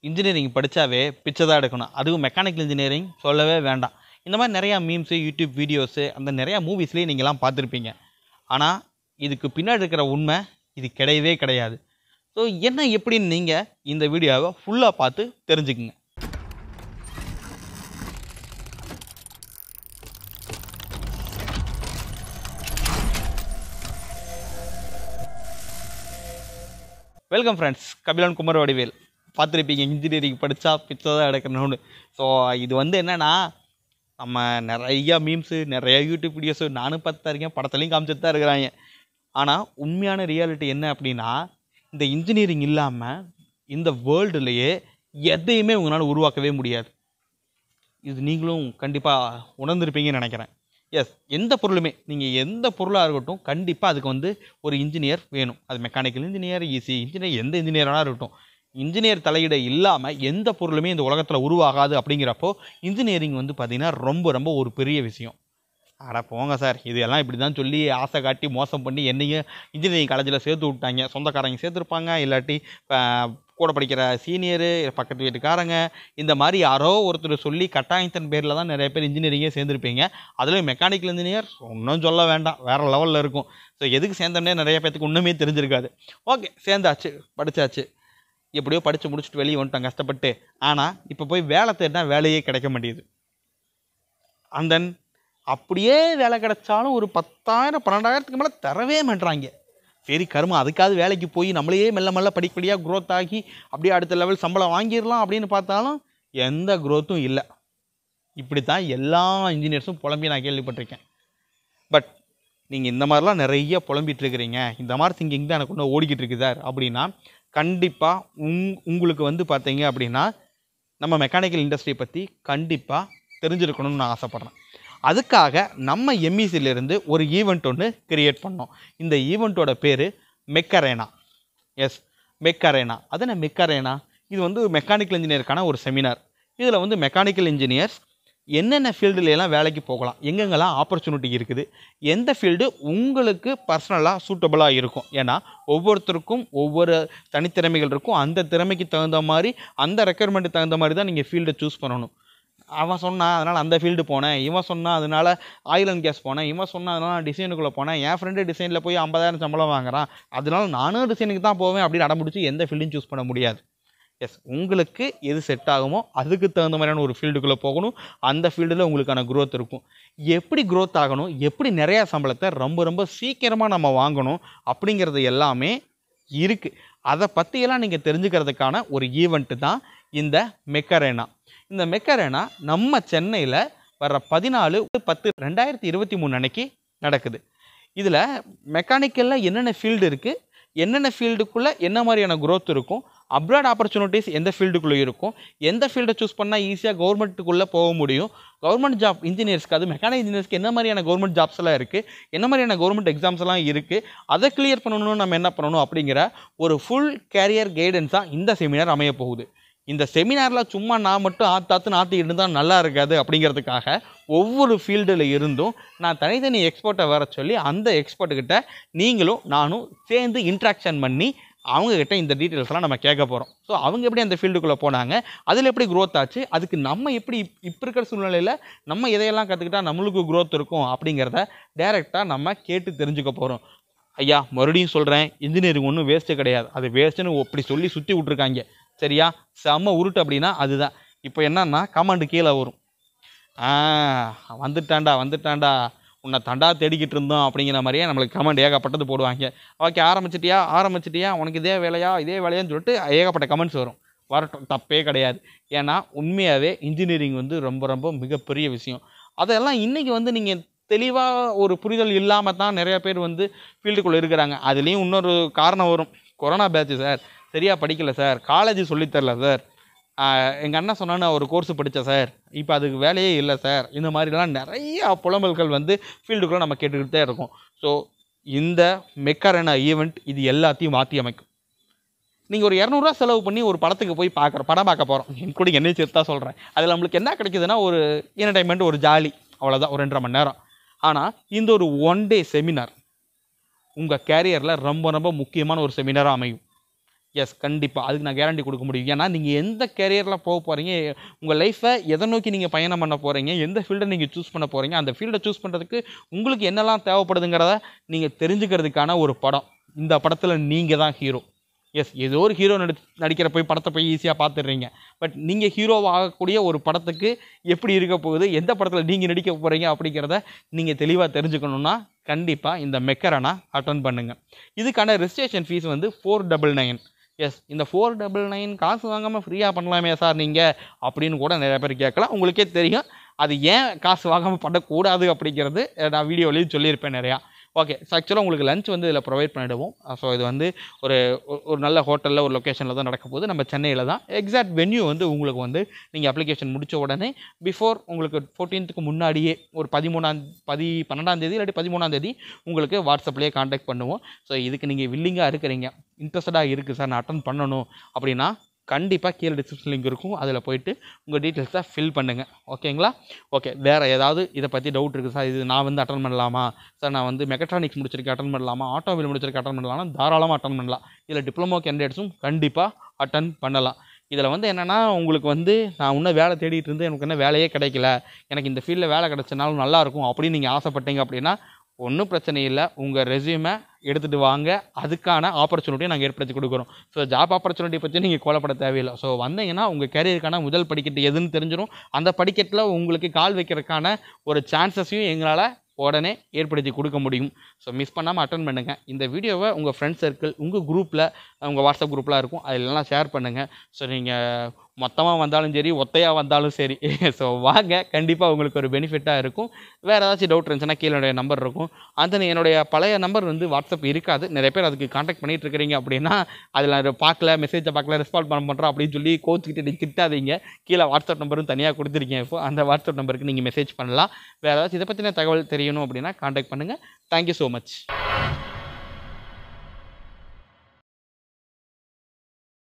engineering படித்தாவே பிச்சை தான் எடுக்கணும் அதுவும் மெக்கானிக்கல் இன்ஜினியரிங் சொல்லவே வேண்டாம் இந்த மாதிரி நிறையா மீம்ஸு யூடியூப் வீடியோஸு அந்த நிறையா மூவிஸ்லேயே நீங்கள்லாம் பார்த்துருப்பீங்க ஆனால் இதுக்கு பின்னாடி இருக்கிற உண்மை இது கிடையவே கிடையாது ஸோ என்ன எப்படின்னு நீங்கள் இந்த வீடியோவை ஃபுல்லாக பார்த்து தெரிஞ்சுக்குங்க வெல்கம் ஃப்ரெண்ட்ஸ் கபிலன் குமார் வடிவேல் பார்த்துருப்பீங்க இன்ஜினியரிங் படித்தா பிச்சை தான் எடுக்கணும்னு ஸோ இது வந்து என்னென்னா நம்ம நிறையா மீம்ஸு நிறைய யூடியூப் வீடியோஸு நானும் பார்த்து தான் இருக்கேன் படத்துலையும் காமிச்சிட்டு தான் இருக்கிறாங்க ஆனால் உண்மையான ரியாலிட்டி என்ன அப்படின்னா இந்த இன்ஜினியரிங் இல்லாமல் இந்த வேர்ல்டுலேயே எதையுமே உங்களால் உருவாக்கவே முடியாது இது நீங்களும் கண்டிப்பாக உணர்ந்திருப்பீங்கன்னு நினைக்கிறேன் எஸ் எந்த பொருளுமே நீங்கள் எந்த பொருளாக இருக்கட்டும் கண்டிப்பாக அதுக்கு வந்து ஒரு இன்ஜினியர் வேணும் அது மெக்கானிக்கல் இன்ஜினியர் ஈஸி இன்ஜினியர் எந்த இன்ஜினியராக இருக்கட்டும் இன்ஜினியர் தலையிட இல்லாமல் எந்த பொருளுமே இந்த உலகத்தில் உருவாகாது அப்படிங்கிறப்போ இன்ஜினியரிங் வந்து பார்த்திங்கன்னா ரொம்ப ரொம்ப ஒரு பெரிய விஷயம் அட போங்க சார் இதெல்லாம் இப்படி தான் சொல்லி ஆசை காட்டி மோசம் பண்ணி என்னையும் இன்ஜினியரிங் காலேஜில் சேர்த்து விட்டாங்க சொந்தக்காரங்க சேர்த்துருப்பாங்க இல்லாட்டி ஆஹ், கூட படிக்கிற சீனியரு பக்கத்து வீட்டுக்காரங்க இந்த மாதிரி யாரோ ஒருத்தர் சொல்லி கட்டாயத்தின் பேரில் தான் நிறைய பேர் இன்ஜினியரிங்கே சேர்ந்துருப்பீங்க அதுலேயும் மெக்கானிக்கல் இன்ஜினியர் ஒன்றும் சொல்ல வேண்டாம் வேறு லெவலில் இருக்கும் ஸோ எதுக்கு சேர்ந்தோம்னே நிறைய பேத்துக்கு ஒன்றுமே தெரிஞ்சிருக்காது ஓகே சேர்ந்தாச்சு படித்தாச்சு எப்படியோ படித்து முடிச்சுட்டு வெளியே வந்துட்டோம் கஷ்டப்பட்டு ஆனால் இப்போ போய் வேலை தேடினா வேலையே கிடைக்க மாட்டேங்குது அண்ட் தென் அப்படியே வேலை கிடைச்சாலும் ஒரு பத்தாயிரம் பன்னெண்டாயிரத்துக்கு மேலே தரவே மாட்றாங்க சரி கருமம் அதுக்காவது வேலைக்கு போய் நம்மளையே மெல்ல மெல்ல படிப்படியாக growth ஆகி அப்படியே அடுத்த லெவல் சம்பளம் வாங்கிடலாம் அப்படின்னு பார்த்தாலும் எந்த growth-உம் இல்லை இப்படி தான் எல்லா இன்ஜினியர்ஸும் புலம்பி நான் கேள்விப்பட்டிருக்கேன் பட் நீங்கள் இந்த மாதிரிலாம் நிறைய புலம்பிட்டு இருக்கிறீங்க இந்த மாதிரி திங்கிங் தான் எனக்கு ஒன்று ஓடிக்கிட்டு இருக்கு சார் அப்படின்னா கண்டிப்பாக உங் உங்களுக்கு வந்து பார்த்தீங்க அப்படின்னா நம்ம மெக்கானிக்கல் இண்டஸ்ட்ரியை பற்றி கண்டிப்பாக தெரிஞ்சிருக்கணும்னு நான் ஆசைப்பட்றேன் அதுக்காக நம்ம எம்இசிலேருந்து ஒரு ஈவெண்ட் ஒன்று கிரியேட் பண்ணோம் இந்த ஈவெண்ட்டோட பேர் மெக்கரேனா எஸ் மெக்கரேனா அது என்ன மெக்கரேனா இது வந்து மெக்கானிக்கல் இன்ஜினியருக்கான ஒரு செமினார் இதில் வந்து மெக்கானிக்கல் இன்ஜினியர்ஸ் என்னென்ன ஃபீல்டுல எல்லாம் வேலைக்கு போகலாம் எங்கெங்கெல்லாம் ஆப்பர்ச்சுனிட்டி இருக்குது எந்த ஃபீல்டு உங்களுக்கு பர்சனலாக சூட்டபுளாக இருக்கும் ஏன்னா ஒவ்வொருத்தருக்கும் ஒவ்வொரு தனித்திறமைகள் இருக்கும் அந்த திறமைக்கு தகுந்த மாதிரி அந்த ரெக்குயர்மெண்ட்டுக்கு தகுந்த மாதிரி தான் நீங்கள் ஃபீல்டை சூஸ் பண்ணணும் அவன் சொன்னான் அதனால் அந்த ஃபீல்டு போனேன் இவன் சொன்னான் அதனால் ஆயில் அண்ட் கேஸ் போனேன் இவன் சொன்னான் அதனால் நான் டிசைனுக்குள்ளே போனேன் என் ஃப்ரெண்டு டிசைனில் போய் ஐம்பதாயிரம் சம்பளம் வாங்குறான் அதனால நானும் டிசைனுக்கு தான் போவேன் அப்படின்னு அடம்பிடிச்சு எந்த ஃபீல்டையும் சூஸ் பண்ண முடியாது எஸ் உங்களுக்கு எது செட் ஆகுமோ அதுக்கு தகுந்த மாதிரியான ஒரு ஃபீல்டுக்குள்ளே போகணும் அந்த ஃபீல்டில் உங்களுக்கான growth இருக்கும் எப்படி growth ஆகணும் எப்படி நிறையா சம்பளத்தை ரொம்ப ரொம்ப சீக்கிரமாக நம்ம வாங்கணும் அப்படிங்கிறது எல்லாமே இருக்குது அதை பற்றியெல்லாம் நீங்கள் தெரிஞ்சுக்கிறதுக்கான ஒரு ஈவெண்ட்டு தான் இந்த மெக்கரேனா இந்த மெக்கரேனா நம்ம சென்னையில் வர பதினாலு பத்து ரெண்டாயிரத்தி இருபத்தி மூணு அன்னைக்கு நடக்குது இதில் மெக்கானிக்கலில் என்னென்ன ஃபீல்டு இருக்குது என்னென்ன ஃபீல்டுக்குள்ளே என்ன மாதிரியான growth இருக்கும் அப்ராட் ஆப்பர்ச்சுனிட்டிஸ் எந்த ஃபீல்டுக்குள்ளே இருக்கும் எந்த ஃபீல்டை சூஸ் பண்ணால் ஈஸியாக கவர்மெண்ட்டுக்குள்ளே போக முடியும் கவர்மெண்ட் ஜாப் இன்ஜினியர்ஸ்க்கு அது மெக்கானிக் இன்ஜினியர்ஸ்க்கு என்ன மாதிரியான கவர்மெண்ட் ஜாப்ஸ் எல்லாம் இருக்குது என்ன மாதிரியான கவர்மெண்ட் எக்ஸாம்ஸ் எல்லாம் இருக்குது அதை கிளியர் பண்ணணும்னு நம்ம என்ன பண்ணணும் அப்படிங்கிற ஒரு ஃபுல் கேரியர் கைடன்ஸாக இந்த செமினார் அமைய போகுது இந்த செமினாரில் சும்மா நான் மட்டும் ஆத்தாத்து நாத்தி இருந்தால் நல்லா இருக்காது அப்படிங்கிறதுக்காக ஒவ்வொரு ஃபீல்டில் இருந்தும் நான் தனித்தனி எக்ஸ்பர்ட்டை வர சொல்லி அந்த எக்ஸ்பர்ட்டுக்கிட்ட நீங்களும் நானும் சேர்ந்து இன்ட்ராக்ஷன் பண்ணி அவங்கக்கிட்ட இந்த டீட்டெயில்ஸ்லாம் நம்ம கேட்க போகிறோம் ஸோ அவங்க எப்படி அந்த ஃபீல்டுக்குள்ளே போனாங்க அதில் எப்படி growth ஆச்சு அதுக்கு நம்ம எப்படி இப் இப்போ இருக்கிற சூழ்நிலையில் நம்ம எதையெல்லாம் கற்றுக்கிட்டா நம்மளுக்கு growth இருக்கும் அப்படிங்கிறத டைரெக்டாக நம்ம கேட்டு தெரிஞ்சுக்க போகிறோம் ஐயா மறுபடியும் சொல்கிறேன் இன்ஜினியரிங் ஒன்றும் வேஸ்ட்டு கிடையாது அது வேஸ்ட்டுன்னு அப்படி சொல்லி சுற்றி விட்ருக்காங்க சரியா செம்ம உருட்டு அப்படின்னா அதுதான் இப்போ என்னன்னா கமாண்டு கீழே வரும் ஆ வந்துட்டான்டா வந்துட்டான்டா உன்னை தண்டா தேடிக்கிட்டு இருந்தோம் அப்படிங்கிற மாதிரியே நம்மளுக்கு கமெண்ட் ஏகப்பட்டது போடுவாங்க ஓகே ஆரம்பிச்சிட்டியா ஆரம்பிச்சிட்டியா உனக்கு இதே வேலையா இதே வேலையான்னு சொல்லிட்டு ஏகப்பட்ட கமெண்ட்ஸ் வரும் வரட்டும் தப்பே கிடையாது ஏன்னா உண்மையாகவே இன்ஜினியரிங் வந்து ரொம்ப ரொம்ப மிகப்பெரிய விஷயம் அதெல்லாம் இன்றைக்கி வந்து நீங்கள் தெளிவாக ஒரு புரிதல் இல்லாமல் தான் நிறைய பேர் வந்து ஃபீல்டுக்குள்ளே இருக்கிறாங்க அதுலேயும் இன்னொரு காரணம் வரும் கொரோனா பேட்ச் சார் சரியாக படிக்கல சார் காலேஜ் சொல்லித்தரல சார் எங்கள் அண்ணன் சொன்னான்னு ஒரு கோர்ஸ் படித்தேன் சார் இப்போ அதுக்கு வேலையே இல்லை சார் இந்த மாதிரிலாம் நிறைய புலம்பல்கள் வந்து ஃபீல்டுக்குள்ளே நம்ம கேட்டுக்கிட்டே இருக்கோம் ஸோ இந்த மெக்கரனா ஈவெண்ட் இது எல்லாத்தையும் மாற்றி அமைக்கும் நீங்கள் ஒரு இரநூறுவா செலவு பண்ணி ஒரு படத்துக்கு போய் பார்க்குற படம் பார்க்க போகிறோம் என் கூட என்னை சேர்த்து தான் சொல்கிறேன் அதில் நம்மளுக்கு என்ன கிடைக்குதுன்னா ஒரு என்டர்டைன்மெண்ட் ஒரு ஜாலி அவ்வளோதான் ஒரு ரெண்டரை மணி நேரம் ஆனால் இந்த ஒரு ஒன் டே செமினார் உங்கள் கேரியரில் ரொம்ப ரொம்ப முக்கியமான ஒரு செமினாராக அமையும் எஸ் கண்டிப்பாக அதுக்கு நான் கேரண்டி கொடுக்க முடியும் ஏன்னா நீங்கள் எந்த கேரியரில் போக போகிறீங்க உங்கள் லைஃப்பை எதை நோக்கி நீங்கள் பயணம் பண்ண போகிறீங்க எந்த ஃபீல்டை நீங்கள் சூஸ் பண்ண போகிறீங்க அந்த ஃபீல்டை சூஸ் பண்ணுறதுக்கு உங்களுக்கு என்னெல்லாம் தேவைப்படுதுங்கிறத நீங்கள் தெரிஞ்சுக்கிறதுக்கான ஒரு படம் இந்த படத்தில் நீங்கள் தான் ஹீரோ எஸ் ஏதோ ஒரு ஹீரோ நடி நடிக்கிற போய் படத்தை போய் ஈஸியாக பார்த்துடுறீங்க பட் நீங்கள் ஹீரோவாக ஆகக்கூடிய ஒரு படத்துக்கு எப்படி இருக்க போகுது எந்த படத்தில் நீங்கள் நடிக்க போகிறீங்க அப்படிங்கிறத நீங்கள் தெளிவாக தெரிஞ்சுக்கணுன்னா கண்டிப்பாக இந்த மெக்கரனா அட்டன் பண்ணுங்கள் இதுக்கான ரெஜிஸ்ட்ரேஷன் ஃபீஸ் வந்து ஃபோர் டபுள் நைன் எஸ் இந்த ஃபோர் டபுள் நைன் காசு வாங்காமல் ஃப்ரீயாக பண்ணலாமே சார் நீங்கள் அப்படின்னு கூட நிறைய பேர் கேட்கலாம் உங்களுக்கே தெரியும் அது ஏன் காசு வாங்காமல் பண்ணக்கூடாது அப்படிங்கிறது அஹ், நான் வீடியோலையும் சொல்லியிருப்பேன் நிறையா ஓகே ஸோ ஆக்சுவலாக உங்களுக்கு லஞ்ச் வந்து இதில் ப்ரொவைட் பண்ணிடுவோம் ஸோ இது வந்து ஒரு ஒரு- ஒரு நல்ல ஹோட்டலில் ஒரு லொக்கேஷனில் தான் நடக்க போகுது நம்ம சென்னையில் தான் எக்ஸாக்ட் வென்யூ வந்து உங்களுக்கு வந்து நீங்கள் அப்ளிகேஷன் முடிச்ச உடனே பிஃபோர் உங்களுக்கு ஃபோர்டீன்த்துக்கு முன்னாடியே ஒரு பதிமூணாம் பதி பன்னெண்டாம் தேதி இல்லாட்டி பதிமூணாம் தேதி உங்களுக்கு வாட்ஸ்அப்லேயே காண்டாக்ட் பண்ணுவோம் ஸோ இதுக்கு நீங்கள் வில்லிங்காக இருக்கிறீங்க இன்ட்ரெஸ்டடாக இருக்குது சார் நான் அட்டன் பண்ணணும் அப்படின்னா கண்டிப்பாக கீழே டிஸ்கிரிப்ஷன் லிங்க் இருக்கும் அதில் போயிட்டு உங்கள் டீட்டெயில்ஸை ஃபில் பண்ணுங்கள் ஓகேங்களா ஓகே வேறு ஏதாவது இதை பற்றி டவுட் இருக்குது சார் இது நான் வந்து அட்டன் பண்ணலாமா சார் நான் வந்து மெக்கட்ரானிக்ஸ் முடிச்சிருக்கேன் அட்டன் பண்ணலாமா ஆட்டோமொபைல் முடிச்சிருக்கேன் அட்டன் பண்ணலாமா தாராளமாக அட்டன் பண்ணலாம் இதில் டிப்ளமோ கேண்டிடேட்ஸும் கண்டிப்பாக அட்டன் பண்ணலாம் இதில் வந்து என்னென்னா உங்களுக்கு வந்து நான் இன்னும் வேலை தேடிட்டு இருந்து எனக்கு என்ன வேலையே கிடைக்கல எனக்கு இந்த ஃபீல்டில் வேலை கிடைச்சனாலும் நல்லாயிருக்கும் அப்படின்னு நீங்கள் ஆசைப்பட்டீங்க அப்படின்னா ஒன்றும் பிரச்சனை இல்லை உங்கள் ரெஸ்யூமை எடுத்துகிட்டு வாங்க அதுக்கான ஆப்பர்ச்சுனிட்டியை நாங்கள் ஏற்படுத்தி கொடுக்குறோம் ஸோ ஜாப் ஆப்பர்ச்சுனிட்டி பற்றி நீங்கள் கோலப்பட தேவையில்லை ஸோ வந்தீங்கன்னா உங்கள் கேரியருக்கான முதல் படிக்கட்டு எதுன்னு தெரிஞ்சிடும் அந்த படிக்கட்டில் உங்களுக்கு கால் வைக்கிறதுக்கான ஒரு சான்சஸையும் எங்களால் உடனே ஏற்படுத்தி கொடுக்க முடியும் ஸோ மிஸ் பண்ணாமல் அட்டன் பண்ணுங்கள் இந்த வீடியோவை உங்கள் ஃப்ரெண்ட் சர்க்கிள் உங்கள் குரூப்பில் உங்கள் வாட்ஸ்அப் குரூப்லாம் இருக்கும் அதிலெல்லாம் ஷேர் பண்ணுங்கள் ஸோ நீங்கள் மொத்தமாக வந்தாலும் சரி ஒத்தையாக வந்தாலும் சரி ஸோ வாங்க கண்டிப்பாக உங்களுக்கு ஒரு பெனிஃபிட்டாக இருக்கும் வேறு ஏதாச்சும் டவுட் இருந்துச்சுன்னா கீழே என்னுடைய நம்பர் இருக்கும் அந்த என்னுடைய பழைய நம்பர் வந்து வாட்ஸ்அப் இருக்காது நிறைய பேர் அதுக்கு காண்டாக்ட் பண்ணிட்டு இருக்கிறீங்க அப்படின்னா அதில் நான் பார்க்கல மெசேஜை பார்க்கல ரெஸ்பாண்ட் பண்ண பண்ணுறோம் அப்படின்னு சொல்லி கோச்சுக்கிட்டு நீங்கள் திட்டாதீங்க கீழே வாட்ஸ்அப் நம்பரும் தனியாக கொடுத்துருக்கேன் இப்போ அந்த வாட்ஸ்அப் நம்பருக்கு நீங்கள் மெசேஜ் பண்ணலாம் வேறு ஏதாச்சும் இதை பற்றின தகவல் தெரியணும் அப்படின்னா காண்டாக்ட் பண்ணுங்கள் தேங்க்யூ ஸோ மச்